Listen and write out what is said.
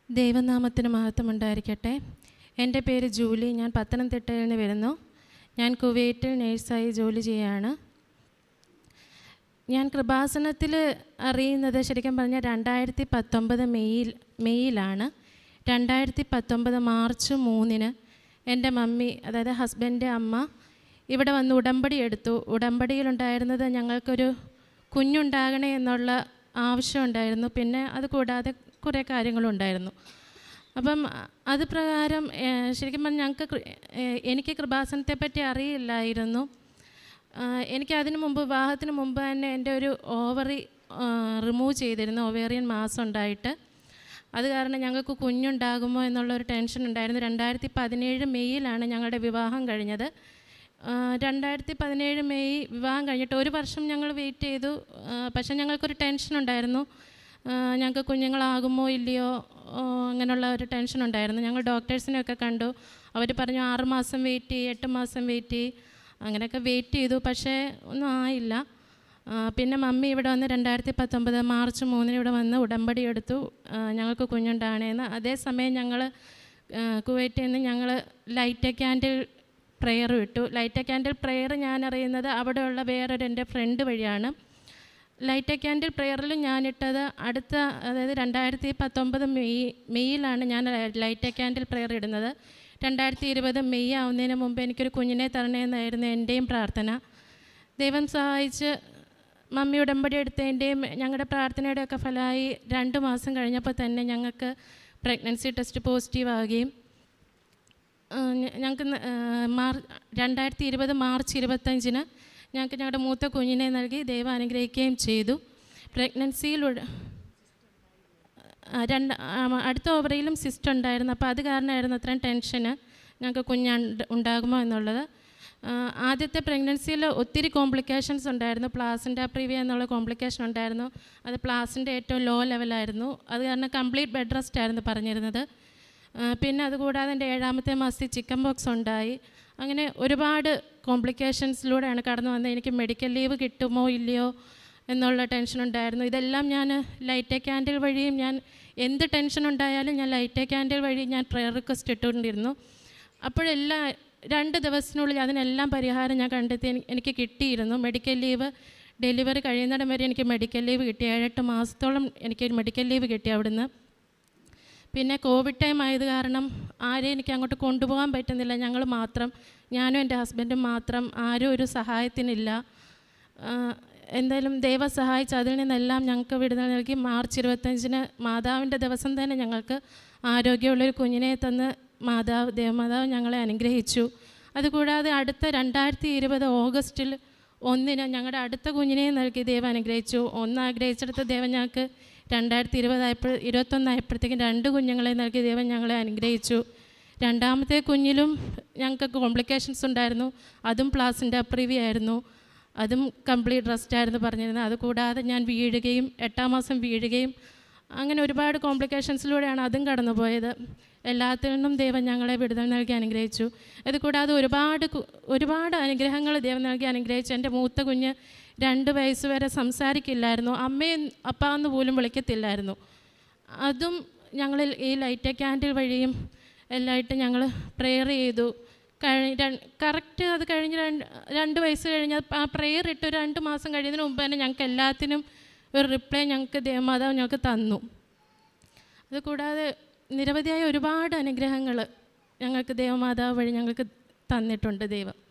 ദൈവനാമത്തിന് മഹത്വം ഉണ്ടായിരിക്കട്ടെ എൻ്റെ പേര് ജൂലി ഞാൻ പത്തനംതിട്ടയിൽ നിന്ന് വരുന്നു ഞാൻ കുവൈറ്റിൽ നേഴ്സായി ജോലി ചെയ്യുകയാണ് ഞാൻ കൃപാസനത്തിൽ അറിയുന്നത് ശരിക്കും പറഞ്ഞാൽ രണ്ടായിരത്തി പത്തൊമ്പത് മെയ്യിൽ മെയ്യിലാണ് രണ്ടായിരത്തി പത്തൊമ്പത് മാർച്ച് മൂന്നിന് എൻ്റെ മമ്മി അതായത് ഹസ്ബൻഡ് അമ്മ ഇവിടെ വന്ന് ഉടമ്പടി എടുത്തു ഉടമ്പടിയിലുണ്ടായിരുന്നത് ഞങ്ങൾക്കൊരു കുഞ്ഞുണ്ടാകണേ എന്നുള്ള ആവശ്യമുണ്ടായിരുന്നു പിന്നെ അത് കൂടാതെ കുറേ കാര്യങ്ങളുണ്ടായിരുന്നു അപ്പം അത് പ്രകാരം ഏഹ്, ശരിക്കും പറഞ്ഞാൽ ഞങ്ങൾക്ക് കൃ- ഏഹ്, എനിക്ക് കൃപാസനത്തെ പറ്റി അറിയില്ലായിരുന്നു ആഹ് എനിക്ക് അതിന് മുമ്പ് വിവാഹത്തിന് മുമ്പ് തന്നെ എൻ്റെ ഒരു ഓവറി റിമൂവ് ചെയ്തിരുന്നു ഒവേറിയൻ മാസം ഉണ്ടായിട്ട് അത് കാരണം ഞങ്ങൾക്ക് കുഞ്ഞുണ്ടാകുമോ എന്നുള്ളൊരു ടെൻഷൻ ഉണ്ടായിരുന്നു രണ്ടായിരത്തി പതിനേഴ് മെയ്യിലാണ് ഞങ്ങളുടെ വിവാഹം കഴിഞ്ഞത് ആഹ് രണ്ടായിരത്തി പതിനേഴ് മെയ് വിവാഹം കഴിഞ്ഞിട്ട് ഒരു വർഷം ഞങ്ങൾ വെയിറ്റ് ചെയ്തു ആഹ് പക്ഷേ ഞങ്ങൾക്കൊരു ടെൻഷൻ ഉണ്ടായിരുന്നു ആഹ് ഞങ്ങൾക്ക് കുഞ്ഞുങ്ങളാകുമോ ഇല്ലയോ ആഹ് അങ്ങനെയുള്ള ഒരു ടെൻഷൻ ഉണ്ടായിരുന്നു ഞങ്ങൾ ഡോക്ടേഴ്സിനെയൊക്കെ കണ്ടു അവർ പറഞ്ഞു ആറ് മാസം വെയിറ്റ് ചെയ്യ് എട്ട് മാസം വെയിറ്റ് ചെയ്യ് അങ്ങനെയൊക്കെ വെയിറ്റ് ചെയ്തു പക്ഷേ ഒന്നും ആയില്ല ആ, പിന്നെ മമ്മി ഇവിടെ വന്ന് രണ്ടായിരത്തി പത്തൊമ്പത് മാർച്ച് മൂന്നിന് ഇവിടെ വന്ന് ഉടമ്പടി എടുത്തു ആ, ഞങ്ങൾക്ക് കുഞ്ഞുണ്ടാകണേന്ന് അതേസമയം ഞങ്ങൾ കുവൈറ്റിൽ നിന്ന് ഞങ്ങൾ ലൈറ്റ് ക്യാൻഡിൽ പ്രെയർ വിട്ടു ലൈറ്റ് ക്യാൻഡിൽ പ്രെയർ ഞാൻ അറിയുന്നത് അവിടെയുള്ള വേറൊരു എൻ്റെ ഫ്രണ്ട് വഴിയാണ് ലൈറ്റ് ക്യാൻഡിൽ പ്രെയറിൽ ഞാനിട്ടത് അടുത്ത അതായത് രണ്ടായിരത്തി പത്തൊമ്പത് മെയ് മെയ്യിലാണ് ഞാൻ ലൈറ്റ് ക്യാൻഡിൽ പ്രെയർ ഇടുന്നത് രണ്ടായിരത്തി ഇരുപത് മെയ് ആവുന്നതിന് മുമ്പ് എനിക്കൊരു കുഞ്ഞിനെ തരണേന്നായിരുന്നു എൻ്റെയും പ്രാർത്ഥന ദൈവം സഹായിച്ച് മമ്മി ഉടമ്പടി എടുത്തതിൻ്റെയും ഞങ്ങളുടെ പ്രാർത്ഥനയുടെയൊക്കെ ഫലമായി രണ്ട് മാസം കഴിഞ്ഞപ്പോൾ തന്നെ ഞങ്ങൾക്ക് പ്രഗ്നൻസി ടെസ്റ്റ് പോസിറ്റീവ് ആവുകയും ഞങ്ങൾക്ക് മാർ രണ്ടായിരത്തി ഇരുപത് മാർച്ച് ഇരുപത്തഞ്ചിന് ഞങ്ങൾക്ക് ഞങ്ങളുടെ മൂത്ത കുഞ്ഞിനെ നൽകി ദൈവം അനുഗ്രഹിക്കുകയും ചെയ്തു പ്രഗ്നൻസിയിലൂടെ ആ, രണ്ട് ആ, അടുത്ത ഓവറിയിലും സിസ്റ്റ് ഉണ്ടായിരുന്നു അപ്പോൾ അത് കാരണമായിരുന്നു അത്രയും ടെൻഷന് ഞങ്ങൾക്ക് കുഞ്ഞുണ്ട് ഉണ്ടാകുമോ എന്നുള്ളത് ആ, ആദ്യത്തെ പ്രഗ്നൻസിയിൽ ഒത്തിരി കോംപ്ലിക്കേഷൻസ് ഉണ്ടായിരുന്നു പ്ലാസിൻ്റെ പ്രീവിയ എന്നുള്ള കോംപ്ലിക്കേഷൻ ഉണ്ടായിരുന്നു അത് പ്ലാസിൻ്റെ ഏറ്റവും ലോ ലെവലായിരുന്നു അത് കാരണം കംപ്ലീറ്റ് ബെഡ് റെസ്റ്റ് ആയിരുന്നു പറഞ്ഞിരുന്നത് ആ, പിന്നെ അതുകൂടാതെ എൻ്റെ ഏഴാമത്തെ മാസത്തിൽ ചിക്കൻ ബോക്സ് ഉണ്ടായി അങ്ങനെ ഒരുപാട് കോംപ്ലിക്കേഷൻസിലൂടെയാണ് കടന്നു വന്നത് എനിക്ക് മെഡിക്കൽ ലീവ് കിട്ടുമോ ഇല്ലയോ എന്നുള്ള ടെൻഷൻ ഉണ്ടായിരുന്നു ഇതെല്ലാം ഞാൻ ലൈറ്റ് ക്യാൻഡിൽ വഴിയും ഞാൻ എന്ത് ടെൻഷൻ ഉണ്ടായാലും ഞാൻ ലൈറ്റ് ക്യാൻഡിൽ വഴി ഞാൻ പ്രെയർ റിക്വസ്റ്റ് ഇട്ടുകൊണ്ടിരുന്നു അപ്പോഴെല്ലാം രണ്ട് ദിവസത്തിനുള്ളിൽ അതിനെല്ലാം പരിഹാരം ഞാൻ കണ്ടെത്തി എനി- എനിക്ക് കിട്ടിയിരുന്നു മെഡിക്കൽ ലീവ് ഡെലിവറി കഴിയുന്നിടം വരെ എനിക്ക് മെഡിക്കൽ ലീവ് കിട്ടി ഏഴെട്ട് മാസത്തോളം എനിക്ക് മെഡിക്കൽ ലീവ് കിട്ടി അവിടുന്ന് പിന്നെ കോവിഡ് ടൈം ആയത് കാരണം ആരെയും എനിക്ക് അങ്ങോട്ട് കൊണ്ടുപോകാൻ പറ്റുന്നില്ല ഞങ്ങൾ മാത്രം ഞാനും എൻ്റെ ഹസ്ബൻഡും മാത്രം ആരും ഒരു സഹായത്തിനില്ല ആ, എന്തായാലും ദൈവം സഹായിച്ച് അതിൽ നിന്നെല്ലാം ഞങ്ങൾക്ക് വിടുതൽ നൽകി മാർച്ച് ഇരുപത്തഞ്ചിന് മാതാവിൻ്റെ ദിവസം തന്നെ ഞങ്ങൾക്ക് ആരോഗ്യമുള്ളൊരു കുഞ്ഞിനെ തന്ന് മാതാവ് ദേവമാതാവ് ഞങ്ങളെ അനുഗ്രഹിച്ചു അതുകൂടാതെ അടുത്ത രണ്ടായിരത്തി ഇരുപത് ഓഗസ്റ്റിൽ ഒന്നിന് ഞങ്ങളുടെ അടുത്ത കുഞ്ഞിനെ നൽകി ദൈവം അനുഗ്രഹിച്ചു ഒന്ന് ആഗ്രഹിച്ചെടുത്ത ദൈവം ഞങ്ങൾക്ക് രണ്ടായിരത്തി ഇരുപതായപ്പോൾ ഇരുപത്തൊന്നായപ്പോഴത്തേക്കും രണ്ട് കുഞ്ഞുങ്ങളെ നൽകി ദൈവം ഞങ്ങളെ അനുഗ്രഹിച്ചു രണ്ടാമത്തെ കുഞ്ഞിലും ഞങ്ങൾക്ക് കോംപ്ലിക്കേഷൻസ് ഉണ്ടായിരുന്നു അതും പ്ലാസിൻ്റെ അപ്രീവി ആയിരുന്നു അതും കംപ്ലീറ്റ് റെസ്റ്റ് ആയിരുന്നു പറഞ്ഞിരുന്നത് അതുകൂടാതെ ഞാൻ വീഴുകയും എട്ടാം മാസം വീഴുകയും അങ്ങനെ ഒരുപാട് കോംപ്ലിക്കേഷൻസിലൂടെയാണ് അതും കടന്നുപോയത് എല്ലാത്തിൽ നിന്നും ദൈവം ഞങ്ങളെ വിടുതൽ നൽകി അനുഗ്രഹിച്ചു ഇത് കൂടാതെ ഒരുപാട് കു- ഒരുപാട് അനുഗ്രഹങ്ങൾ ദൈവം നൽകി അനുഗ്രഹിച്ചു എൻ്റെ മൂത്ത കുഞ്ഞ് രണ്ട് വയസ്സ് വരെ സംസാരിക്കില്ലായിരുന്നു അമ്മയും അപ്പ എന്ന് പോലും വിളിക്കത്തില്ലായിരുന്നു അതും ഞങ്ങൾ ഈ ലൈറ്റ് ക്യാൻഡിൽ വഴിയും എല്ലായിട്ട് ഞങ്ങൾ പ്രെയർ ചെയ്തു കഴി കറക്റ്റ് അത് കഴിഞ്ഞ് രണ്ട് രണ്ട് വയസ്സ് കഴിഞ്ഞ് ആ പ്രെയർ ഇട്ട് ഒരു രണ്ട് മാസം കഴിയുന്നതിന് മുമ്പ് തന്നെ ഞങ്ങൾക്ക് എല്ലാത്തിനും ഒരു റിപ്ലൈ ഞങ്ങൾക്ക് ദേവമാതാവ് ഞങ്ങൾക്ക് തന്നു അതുകൂടാതെ നിരവധിയായ ഒരുപാട് അനുഗ്രഹങ്ങൾ ഞങ്ങൾക്ക് ദേവമാതാവ് വഴി ഞങ്ങൾക്ക് തന്നിട്ടുണ്ട് ദൈവം